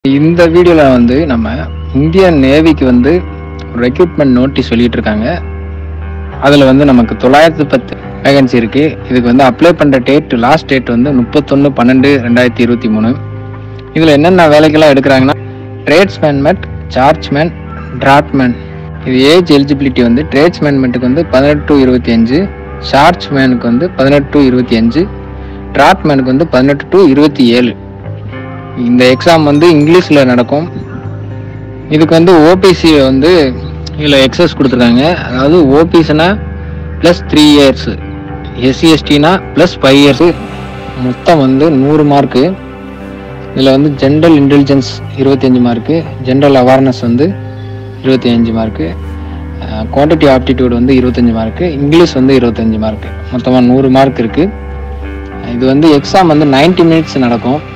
இந்த வீடியோவில் வந்து நம்ம இந்தியன் நேவிக்கு வந்து ரெக்ரூட்மெண்ட் நோட்டீஸ் வெளியிட்டு இருக்காங்க அதில் வந்து நமக்கு தொள்ளாயிரத்து பத்து வேகன்சி இருக்குது இதுக்கு வந்து அப்ளை பண்ணுற டேட் லாஸ்ட் டேட் வந்து முப்பத்தொன்று பன்னெண்டு ரெண்டாயிரத்தி இருபத்தி மூணு இதில் என்னென்ன வேலைக்கெல்லாம் எடுக்கிறாங்கன்னா ட்ரேட்ஸ்மேன்மெண்ட் சார்ஜ்மேன் டிராட்மேன் இது ஏஜ் எலிஜிபிலிட்டி வந்து ட்ரேட்ஸ்மேன்மெண்ட்டுக்கு வந்து பதினெட்டு டு இருபத்தி அஞ்சு சார்ஜ்மேனுக்கு வந்து பதினெட்டு டு இருபத்தி அஞ்சு டிராட்மேனுக்கு வந்து பதினெட்டு டு இருபத்தி ஏழு இந்த எக்ஸாம் வந்து இங்கிலீஷில் நடக்கும் இதுக்கு வந்து ஓபிசி வந்து இதில் எக்ஸஸ் கொடுத்துருக்காங்க அதாவது ஓபிசினா ப்ளஸ் த்ரீ இயர்ஸு எஸ்சிஎஸ்டினா ப்ளஸ் ஃபைவ் இயர்ஸு மொத்தம் வந்து நூறு மார்க்கு இதில் வந்து ஜென்ரல் இன்டெலிஜென்ஸ் இருபத்தஞ்சி மார்க்கு ஜென்ரல் அவேர்னஸ் வந்து இருபத்தி அஞ்சு மார்க்கு குவான்டிட்டி ஆப்டிடியூட் வந்து இருபத்தஞ்சி மார்க்கு இங்கிலீஷ் வந்து இருபத்தஞ்சி மார்க்கு மொத்தமாக நூறு மார்க் இருக்குது இது வந்து எக்ஸாம் வந்து 90 மினிட்ஸ் நடக்கும்